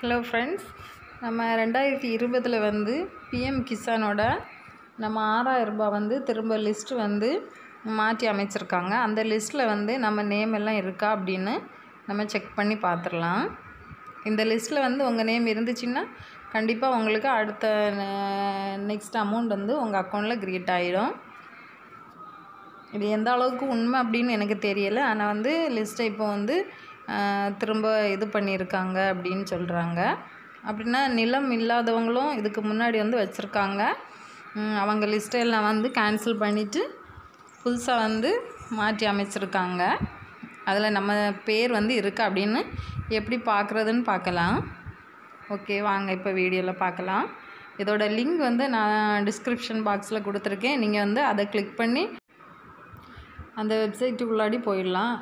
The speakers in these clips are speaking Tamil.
ஹலோ ஃப்ரெண்ட்ஸ் நம்ம ரெண்டாயிரத்தி இருபதில் வந்து பிஎம் கிசானோட நம்ம ஆறாயிரம் ரூபாய் வந்து திரும்ப லிஸ்ட்டு வந்து மாற்றி அமைச்சிருக்காங்க அந்த லிஸ்ட்டில் வந்து நம்ம நேம் எல்லாம் இருக்கா அப்படின்னு நம்ம செக் பண்ணி பார்த்துடலாம் இந்த லிஸ்ட்டில் வந்து உங்கள் நேம் இருந்துச்சுன்னா கண்டிப்பாக உங்களுக்கு அடுத்த நெக்ஸ்ட் அமௌண்ட் வந்து உங்கள் அக்கௌண்ட்டில் க்ரியேட் ஆகிடும் இது எந்த அளவுக்கு உண்மை அப்படின்னு எனக்கு தெரியலை ஆனால் வந்து லிஸ்ட்டை இப்போ வந்து ஆஹ், திரும்ப இது பண்ணியிருக்காங்க அப்படின்னு சொல்கிறாங்க அப்படின்னா நிலம் இல்லாதவங்களும் இதுக்கு முன்னாடி வந்து வச்சுருக்காங்க அவங்க லிஸ்ட்டெல்லாம் வந்து கேன்சல் பண்ணிவிட்டு புதுசாக வந்து மாற்றி அமைச்சிருக்காங்க அதில் நம்ம பேர் வந்து இருக்கா அப்படின்னு எப்படி பார்க்குறதுன்னு பார்க்கலாம் ஓகே வாங்க இப்போ வீடியோவில் பார்க்கலாம் இதோட லிங்க் வந்து நான் டிஸ்கிரிப்ஷன் பாக்ஸில் கொடுத்துருக்கேன் நீங்கள் வந்து அதை கிளிக் பண்ணி அந்த வெப்சைட்டுக்குள்ளாடி போயிடலாம்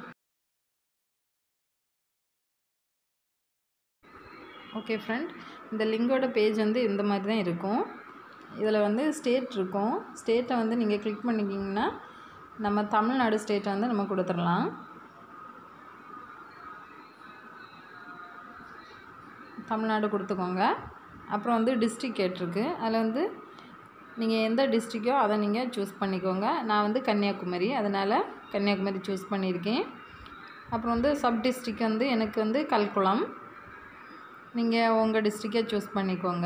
ஓகே ஃப்ரெண்ட் இந்த லிங்கோட பேஜ் வந்து இந்த மாதிரி தான் இருக்கும் இதில் வந்து ஸ்டேட் இருக்கும் ஸ்டேட்டை வந்து நீங்கள் கிளிக் பண்ணிக்கிங்கன்னா நம்ம தமிழ்நாடு ஸ்டேட்டை வந்து நம்ம கொடுத்துடலாம் தமிழ்நாடு கொடுத்துக்கோங்க அப்புறம் வந்து டிஸ்ட்ரிக் கேட்டிருக்கு அதில் வந்து நீங்கள் எந்த டிஸ்ட்ரிக்கோ அதை நீங்கள் சூஸ் பண்ணிக்கோங்க நான் வந்து கன்னியாகுமரி அதனால் கன்னியாகுமரி சூஸ் பண்ணியிருக்கேன் அப்புறம் வந்து சப் டிஸ்ட்ரிக் வந்து எனக்கு வந்து கல்குளம் நீங்கள் உங்கள் டிஸ்ட்ரிக்கை சூஸ் பண்ணிக்கோங்க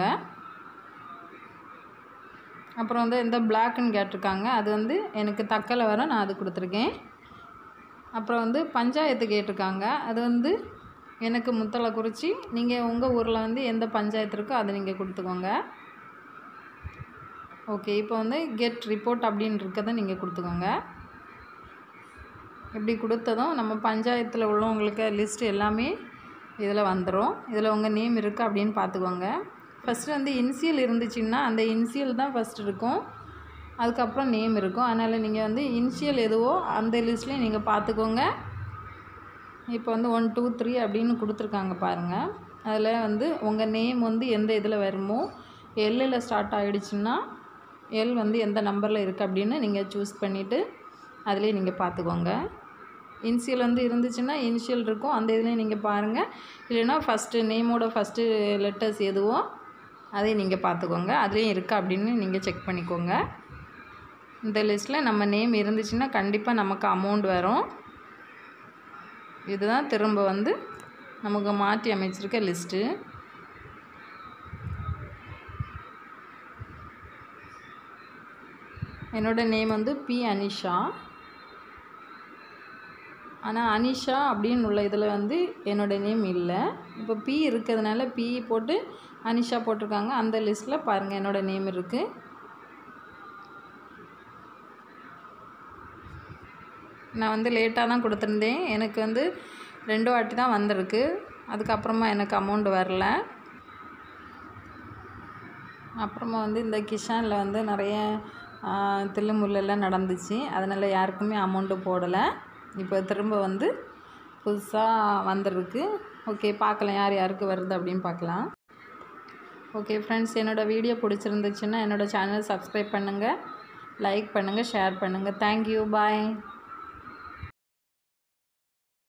அப்புறம் வந்து இந்த பிளாக்குன்னு கேட்டிருக்காங்க அது வந்து எனக்கு தக்கலை வர நான் அது கொடுத்துருக்கேன் அப்புறம் வந்து பஞ்சாயத்து கேட்டிருக்காங்க அது வந்து எனக்கு முத்தலை குறிச்சி நீங்கள் உங்கள் ஊரில் வந்து எந்த பஞ்சாயத்து இருக்கோ அதை நீங்கள் கொடுத்துக்கோங்க ஓகே இப்போ வந்து கெட் ரிப்போர்ட் அப்படின்னு இருக்கதை நீங்கள் கொடுத்துக்கோங்க இப்படி கொடுத்ததும் நம்ம பஞ்சாயத்தில் உள்ளவங்களுக்கு லிஸ்ட் எல்லாமே இதில் வந்துடும் இதில் உங்கள் நேம் இருக்குது அப்படின்னு பார்த்துக்கோங்க ஃபஸ்ட்டு வந்து இனிஷியல் இருந்துச்சுன்னா அந்த இனிஷியல் தான் ஃபஸ்ட் இருக்கும் அதுக்கப்புறம் நேம் இருக்கும் அதனால் நீங்கள் வந்து இனிஷியல் எதுவோ அந்த லிஸ்ட்லேயும் நீங்கள் பார்த்துக்கோங்க இப்போ வந்து ஒன் டூ த்ரீ அப்படின்னு கொடுத்துருக்காங்க பாருங்கள் அதில் வந்து உங்கள் நேம் வந்து எந்த இதில் வருமோ எல்லில் ஸ்டார்ட் ஆகிடுச்சுன்னா எல் வந்து எந்த நம்பரில் இருக்குது அப்படின்னு நீங்கள் சூஸ் பண்ணிவிட்டு அதிலே நீங்கள் பார்த்துக்கோங்க இனிஷியல் வந்து இருந்துச்சுன்னா இனிஷியல் இருக்கும் அந்த இதுலேயும் நீங்கள் பாருங்கள் இல்லைன்னா ஃபஸ்ட்டு நேமோட ஃபஸ்ட்டு லெட்டர்ஸ் எதுவோ அதையும் நீங்கள் பார்த்துக்கோங்க அதுலேயும் இருக்கா அப்படின்னு நீங்கள் செக் பண்ணிக்கோங்க இந்த லிஸ்ட்டில் நம்ம நேம் இருந்துச்சுன்னா கண்டிப்பாக நமக்கு அமௌண்ட் வரும் இதுதான் திரும்ப வந்து நமக்கு மாற்றி அமைச்சிருக்க லிஸ்ட்டு என்னோடய நேம் வந்து பி அனிஷா ஆனால் அனிஷா அப்படின்னு உள்ள இதில் வந்து என்னோடய நேம் இல்லை இப்போ பி இருக்கிறதுனால பி போட்டு அனிஷா போட்டிருக்காங்க அந்த லிஸ்ட்டில் பாருங்கள் என்னோடய நேம் இருக்குது நான் வந்து லேட்டாக தான் கொடுத்துருந்தேன் எனக்கு வந்து ரெண்டு வாட்டி தான் வந்திருக்கு அதுக்கப்புறமா எனக்கு அமௌண்ட் வரல அப்புறமா வந்து இந்த கிஷானில் வந்து நிறைய தில்லுமுள்ளெல்லாம் நடந்துச்சு அதனால் யாருக்குமே அமௌண்ட்டு போடலை இப்போ திரும்ப வந்து புதுசாக வந்திருக்கு ஓகே பார்க்கலாம் யார் யாருக்கு வருது அப்படின்னு பார்க்கலாம் ஓகே ஃப்ரெண்ட்ஸ் என்னோடய வீடியோ பிடிச்சிருந்துச்சுன்னா என்னோடய சேனல் சப்ஸ்கிரைப் பண்ணுங்கள் லைக் பண்ணுங்கள் ஷேர் பண்ணுங்கள் தேங்க்யூ பாய்